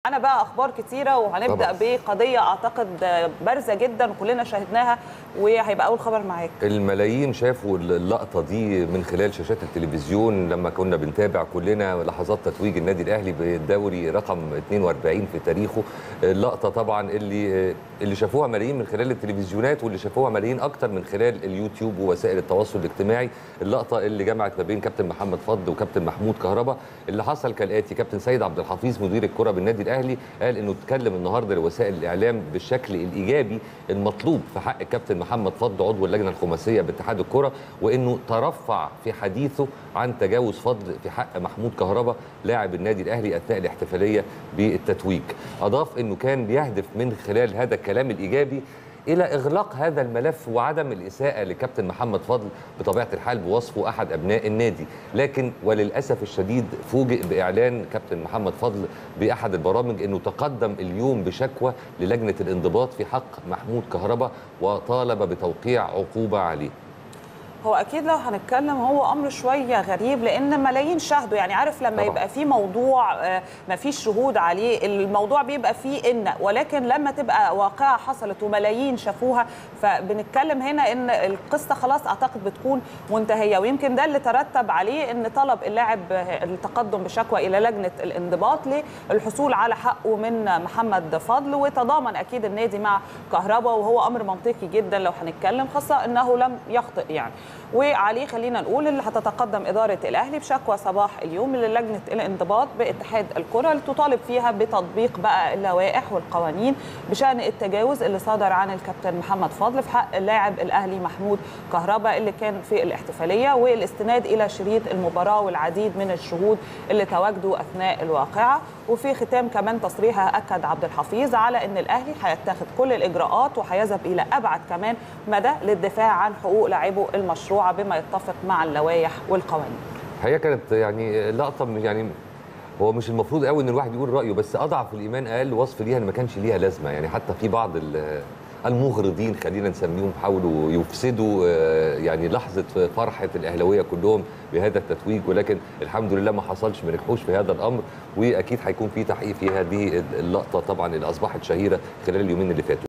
معانا بقى اخبار كتيره وهنبدا طبعاً. بقضيه اعتقد بارزه جدا وكلنا شاهدناها وهيبقى اول خبر معاك الملايين شافوا اللقطة دي من خلال شاشات التلفزيون لما كنا بنتابع كلنا لحظات تتويج النادي الأهلي بالدوري رقم 42 في تاريخه اللقطة طبعا اللي اللي شافوها ملايين من خلال التلفزيونات واللي شافوها ملايين أكتر من خلال اليوتيوب ووسائل التواصل الاجتماعي اللقطة اللي جمعت ما بين كابتن محمد فضل وكابتن محمود كهربا اللي حصل كالآتي كابتن سيد عبد الحفيظ مدير الكرة بالنادي الأهلي قال إنه اتكلم النهارده لوسائل الإعلام بالشكل الإيجابي المطلوب في حق الكابتن محمد فضل عضو اللجنه الخماسيه باتحاد الكره وانه ترفع في حديثه عن تجاوز فضل في حق محمود كهربا لاعب النادي الاهلي اثناء الاحتفاليه بالتتويج اضاف انه كان بيهدف من خلال هذا الكلام الايجابي الى اغلاق هذا الملف وعدم الاساءه لكابتن محمد فضل بطبيعه الحال بوصفه احد ابناء النادي لكن وللاسف الشديد فوجئ باعلان كابتن محمد فضل باحد البرامج انه تقدم اليوم بشكوى للجنه الانضباط في حق محمود كهربا وطالب بتوقيع عقوبه عليه هو اكيد لو هنتكلم هو امر شويه غريب لان ملايين شاهدوا يعني عارف لما طبعاً. يبقى في موضوع آه، ما فيش شهود عليه الموضوع بيبقى فيه ان ولكن لما تبقى واقعه حصلت وملايين شافوها فبنتكلم هنا ان القصه خلاص اعتقد بتكون منتهيه ويمكن ده اللي ترتب عليه ان طلب اللاعب آه، التقدم بشكوى الى لجنه الانضباط للحصول على حقه من محمد فضل وتضامن اكيد النادي مع كهربا وهو امر منطقي جدا لو هنتكلم خاصه انه لم يخطئ يعني وعليه خلينا نقول اللي هتتقدم اداره الاهلي بشكوى صباح اليوم للجنه الانضباط باتحاد الكره لتطالب فيها بتطبيق بقى اللوائح والقوانين بشان التجاوز اللي صدر عن الكابتن محمد فضل في حق اللاعب الاهلي محمود كهربا اللي كان في الاحتفاليه والاستناد الى شريط المباراه والعديد من الشهود اللي تواجدوا اثناء الواقعه وفي ختام كمان تصريح اكد عبد الحفيظ على ان الاهلي هيتخذ كل الاجراءات وهيذهب الى ابعد كمان مدى للدفاع عن حقوق لاعبه المشروعه بما يتفق مع اللوائح والقوانين هي كانت يعني لقطه من- يعني هو مش المفروض قوي ان الواحد يقول رايه بس اضعف الايمان اقل وصف ليها ان ما كانش ليها لازمه يعني حتى في بعض ال- المغرضين خلينا نسميهم حاولوا يفسدوا آه، يعني لحظه فرحه الاهلاويه كلهم بهذا التتويج ولكن الحمد لله ما حصلش ما نجحوش في هذا الامر واكيد هيكون في تحقيق في هذه اللقطه طبعا اللي اصبحت شهيره خلال اليومين اللي فاتوا